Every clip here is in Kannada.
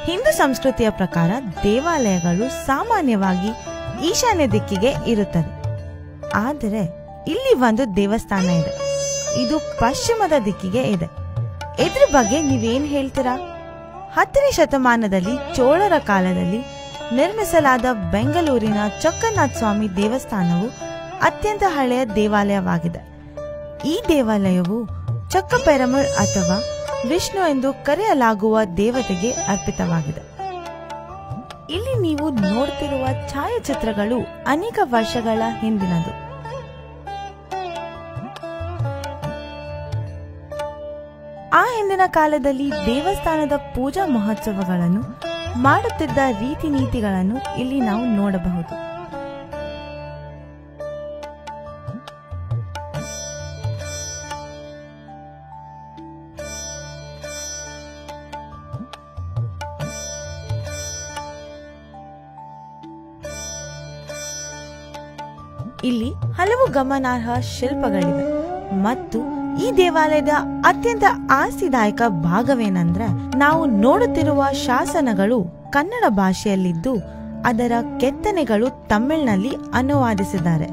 ಹಿಂದೂ ಸಂಸ್ಕೃತಿಯ ಪ್ರಕಾರ ದೇವಾಲಯಗಳು ಸಾಮಾನ್ಯವಾಗಿ ಈಶಾನ್ಯ ದಿಕ್ಕಿಗೆ ಇರುತ್ತದೆ ಆದರೆ ಇಲ್ಲಿ ಒಂದು ದೇವಸ್ಥಾನ ಇದೆ ಇದು ಪಶ್ಚಿಮದ ದಿಕ್ಕಿಗೆ ಇದೆ ಇದ್ರ ಬಗ್ಗೆ ನೀವೇನ್ ಹೇಳ್ತೀರಾ ಹತ್ತನೇ ಶತಮಾನದಲ್ಲಿ ಚೋಳರ ಕಾಲದಲ್ಲಿ ನಿರ್ಮಿಸಲಾದ ಬೆಂಗಳೂರಿನ ಚೊಕ್ಕನಾಥ ಸ್ವಾಮಿ ದೇವಸ್ಥಾನವು ಅತ್ಯಂತ ಹಳೆಯ ದೇವಾಲಯವಾಗಿದೆ ಈ ದೇವಾಲಯವು ಚೊಕ್ಕಪೆರಮಳ್ ಅಥವಾ ವಿಷ್ಣು ಎಂದು ಕರೆಯಲಾಗುವ ದೇವತೆಗೆ ಅರ್ಪಿತವಾಗಿದೆ ಇಲ್ಲಿ ನೀವು ನೋಡ್ತಿರುವ ಛಾಯಾಚಿತ್ರಗಳು ಅನೇಕ ವರ್ಷಗಳ ಹಿಂದಿನದು ಆ ಹಿಂದಿನ ಕಾಲದಲ್ಲಿ ದೇವಸ್ಥಾನದ ಪೂಜಾ ಮಹೋತ್ಸವಗಳನ್ನು ಮಾಡುತ್ತಿದ್ದ ರೀತಿ ನೀತಿಗಳನ್ನು ಇಲ್ಲಿ ನಾವು ನೋಡಬಹುದು ಇಲ್ಲಿ ಹಲವು ಗಮನಾರ್ಹ ಶಿಲ್ಪಗಳಿವೆ ಮತ್ತು ಈ ದೇವಾಲಯದ ಅತ್ಯಂತ ಆಸ್ತಿದಾಯಕ ಭಾಗವೇನೆಂದ್ರೆ ನಾವು ನೋಡುತ್ತಿರುವ ಶಾಸನಗಳು ಕನ್ನಡ ಭಾಷೆಯಲ್ಲಿದ್ದು ಅದರ ಕೆತ್ತನೆಗಳು ತಮಿಳಿನಲ್ಲಿ ಅನುವಾದಿಸಿದ್ದಾರೆ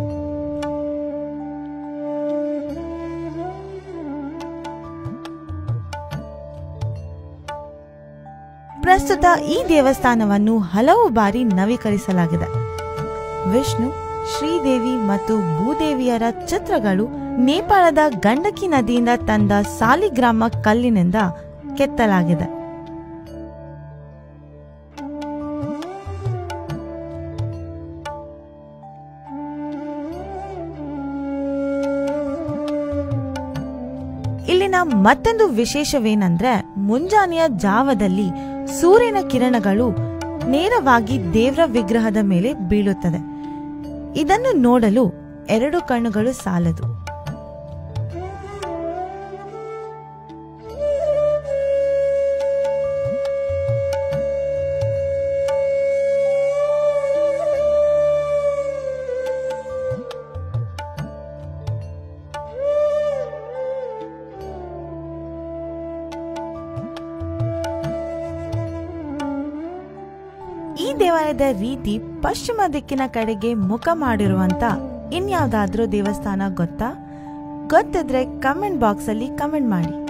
ಪ್ರಸ್ತುತ ಈ ದೇವಸ್ಥಾನವನ್ನು ಹಲವು ಬಾರಿ ನವೀಕರಿಸಲಾಗಿದೆ ವಿಷ್ಣು ಶ್ರೀದೇವಿ ಮತ್ತು ಭೂದೇವಿಯರ ಚಿತ್ರಗಳು ನೇಪಾಳದ ಗಂಡಕಿ ನದಿಯಿಂದ ತಂದ ಸಾಲಿಗ್ರಾಮ ಕಲ್ಲಿನಿಂದ ಕೆತ್ತಲಾಗಿದೆ ಇಲ್ಲಿನ ಮತ್ತೊಂದು ವಿಶೇಷವೇನೆಂದ್ರೆ ಮುಂಜಾನೆಯ ಜಾವದಲ್ಲಿ ಸೂರ್ಯನ ಕಿರಣಗಳು ನೇರವಾಗಿ ದೇವರ ವಿಗ್ರಹದ ಮೇಲೆ ಬೀಳುತ್ತದೆ ಇದನ್ನು ನೋಡಲು ಎರಡು ಕಣ್ಣುಗಳು ಸಾಲದು ಈ ದೇವಾಲಯದ ರೀತಿ ಪಶ್ಚಿಮ ದಿಕ್ಕಿನ ಕಡೆಗೆ ಮುಖ ಮಾಡಿರುವಂತ ಇನ್ಯಾವುದಾದ್ರೂ ದೇವಸ್ಥಾನ ಗೊತ್ತಾ ಗೊತ್ತಿದ್ರೆ ಕಮೆಂಟ್ ಬಾಕ್ಸ್ ಅಲ್ಲಿ ಕಮೆಂಟ್ ಮಾಡಿ